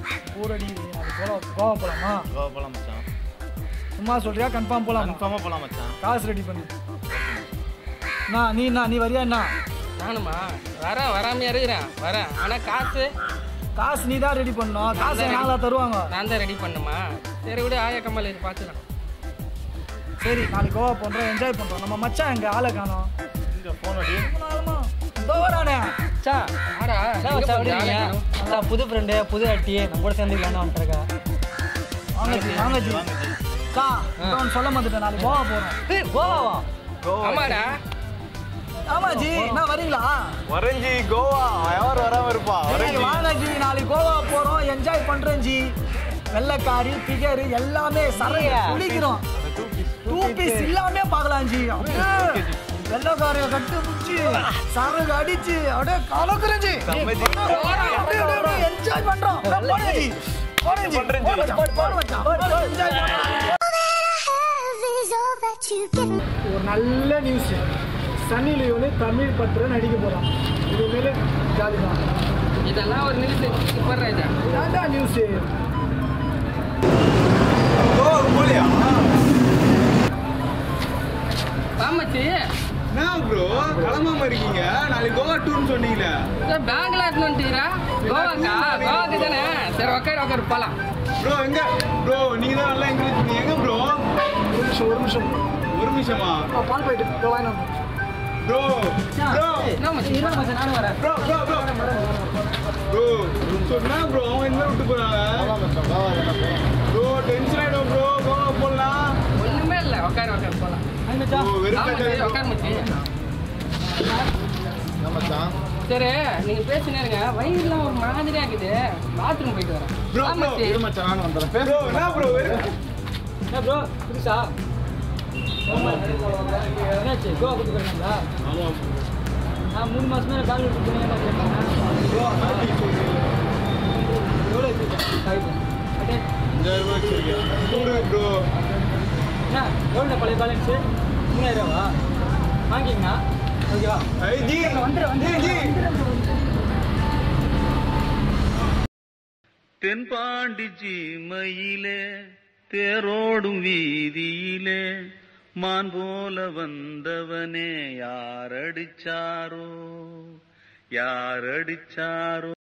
ஊரடி நாளைக்கு கோவா கோவா போலாமா கோவா போலாம் மச்சான் சும்மா சொல்றியா கன்ஃபார்ம் போலாமா கன்ஃபார்மாக போலாம் மச்சான் காசு ரெடி பண்ணு நான் நீ என்ன நீ வரியா என்ன நானுமா வரேன் வராமையா இருக்கிறேன் வரேன் ஆனா காசு காசு நீ தான் ரெடி பண்ணணும் காசு நாங்களா தருவாங்க நான் தான் ரெடி பண்ணுமா சரி விட ஆயா கம்மல் இது பார்த்துக்கலாம் சரி நாளைக்கு கோவா போன்றோம் என்ஜாய் பண்றோம் நம்ம மச்சான் எங்க ஆளை காணோம் இங்கே ஃபோன் அடி இதோ வரானே சா ஆடா என்ன மச்சான் அப்படி இருக்கீங்க? அதான் புது ஃப்ரெண்டு புது அட்டி நம்ம கூட சேர்ந்துக்கலான்னு வந்துருக்கா வாங்க ஜி வாங்க ஜி கா இன்னொன்னு சொல்ல மாட்டேன் நாளைக்கு கோவா போறோம் கோவாவா ஆமாடா ஆமா ஜி என்ன வரீங்களா வரஞ்சி கோவா யார் வராம இருப்பா சரி, வாங்க ஜி நாளைக்கு கோவா போறோம் என்ஜாய் பண்றோம் ஜி வெள்ளக்காரி பிகர் எல்லாமே சரைய குளிக்கிறோம் டூ பீஸ் எல்லாமே பார்க்கலாம் ஜி அப்படியே வெள்ளக்காரிய கட்டு பிடிச்சி சரகு அடிச்சு அப்படியே கலக்குறேன் ஜி என்ஜாய் பண்றோம் போறேன் ஜி போறேன் ஜி போடு, போடு மச்சான். போடு, enjoy பண்றோம். is all that you get. ஒரு நல்ல நியூஸ் சன்னி லியோனு தமிழ் பற்ற நடிக்க போறான் இது மேலே ஜாலி தான் இதெல்லாம் ஒரு நியூஸ் சூப்பர் ராஜா ஏன்டா நியூஸ் போலியா பாமச்சி என்ன ப்ரோ கிளம்பாம இருக்கீங்க நாளைக்கு கோவா டூர்னு சொன்னீங்களே பேங்க்ல வந்துட்டீரா கோவாக்கா கோவாக்கு தானே சரி உக்காரு உக்காரு போலாம் ப்ரோ எங்க ப்ரோ நீங்க தான் நல்லா என்கரேஜ் பண்ணீங்க எங்க ப்ரோ ஒரு நிமிஷம் ஒரு நிமிஷம் ஒரு நிமிஷமா ஆ, பால் போயிட்டு வாங்கினோம் ப்ரோ ப்ரோ என்ன மச்சி இருங்க மச்சான் நானும் வரேன் ப்ரோ ப்ரோ ப்ரோ ப்ரோ சொன்னா ப்ரோ அவன் என்ன விட்டு போறாங்க ப்ரோ டென்ஷன் ஆயிடும் ப்ரோ கோவா போடலாம் ஒண்ணுமே இல்ல உக்காரு உக்காரு போலாம் ஹாய் ப்ரோ மச்சான் ஆமாச்சி உக்காரு மச்சி சரி நீங்க பேசினே இருங்க வயிறுலாம் ஒரு மாதிரியா இருக்குது பாத்ரூம் போயிட்டு வரேன் ப்ரோ ஆமாச்சி ப்ரோ என்ன ப்ரோ வெறும் என்ன ப்ரோ புதுசா என்னாச்சு கோவா கூட்டு போயிருந்தா ஆமா நான் மூணு மாசமே கால் விட்டு போனேன் ப்ரோ ஹாப்பி எவ்வளோ இருக்கு ஓகே அஞ்சாயிரம் ரூபாய் வச்சிருக்கேன் கூடு ப்ரோ என்ன எவ்வளோ பழைய பேலன்ஸு மூணாயிரம் ரூபா வாங்கிக்கண்ணா ஓகேவா ஐ ஜி வந்துடுறேன் ஜி ஜி தென்பாண்டி ஜீமையிலே தேரோடும் வீதியிலே மான் போல வந்தவனே யாரடிச்சாரோ யாரடிச்சாரோ